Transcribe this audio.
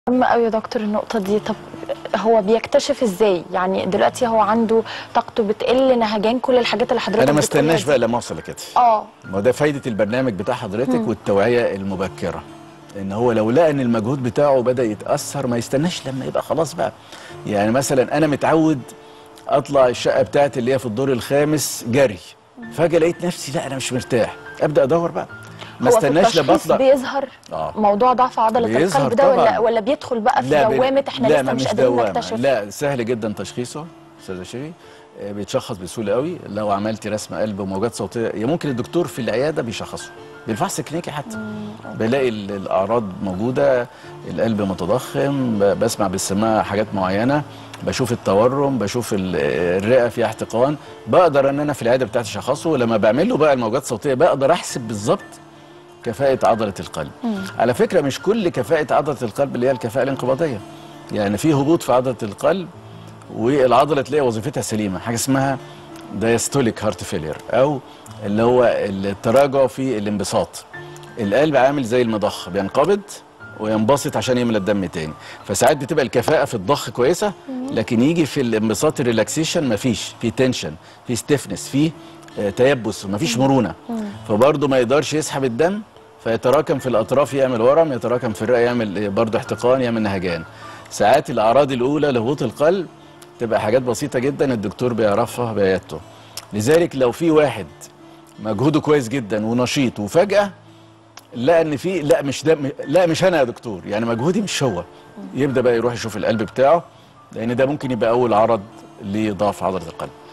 مهم قوي يا دكتور النقطة دي طب هو بيكتشف ازاي يعني دلوقتي هو عنده طاقته بتقل نهجان كل الحاجات اللي حضرتك انا ما بتقولها استناش دي. بقى لما اوصل لكده اه ما هو ده فايده البرنامج بتاع حضرتك والتوعيه المبكره ان هو لو لقى ان المجهود بتاعه بدا يتاثر ما يستناش لما يبقى خلاص بقى يعني مثلا انا متعود اطلع الشقه بتاعتي اللي هي في الدور الخامس جري فجاه لقيت نفسي لا انا مش مرتاح ابدا ادور بقى ما هو في استناش لما التشخيص اطلع بيظهر آه. موضوع ضعف عضلة بيظهر القلب ده ولا طبعاً. ولا بيدخل بقى في لا بال- دوامة احنا لا لسه ما مش مش قادرين دوامة. نكتشف لا سهل جدا تشخيصه استاذ شيري آه، بيتشخص بسهوله قوي لو عملتي رسم قلب وموجات صوتيه يا ممكن الدكتور في العياده بيشخصه بالفحص الكلينيكي حتى بلاقي ال- الاعراض موجوده القلب متضخم ب- بسمع بالسماعه حاجات معينه بشوف التورم بشوف ال- الرئه فيها احتقان بقدر ان انا في العياده بتاعتي اشخصه ولما بعمل له بقى الموجات الصوتيه بقدر احسب بالظبط كفاءة عضلة القلب على فكرة مش كل كفاءة عضلة القلب اللي هي الكفاءة الانقباضية يعني في هبوط في عضلة القلب والعضلة تلاقي وظيفتها سليمة حاجة اسمها دايستوليك هارت فيلير أو اللي هو التراجع في الانبساط القلب عامل زي المضخ بينقبض وينبسط عشان يملى الدم تاني فساعات بتبقى الكفاءة في الضخ كويسة لكن يجي في الانبساط الريلاكسيشن مفيش في تنشن في ستيفنس في آه، تيبس مفيش مرونة فبرضه ما يقدرش يسحب الدم فيتراكم في الاطراف يعمل ورم يتراكم في الرئه يعمل برضه احتقان يعمل نهجان ساعات الاعراض الاولى لهبوط القلب تبقى حاجات بسيطه جدا الدكتور بيعرفها بعيادته لذلك لو في واحد مجهوده كويس جدا ونشيط وفجاه لقى ان في لا مش ده لا مش انا يا دكتور يعني مجهودي مش هو يبدا بقى يروح يشوف القلب بتاعه لان ده ممكن يبقى اول عرض لضعف عضله القلب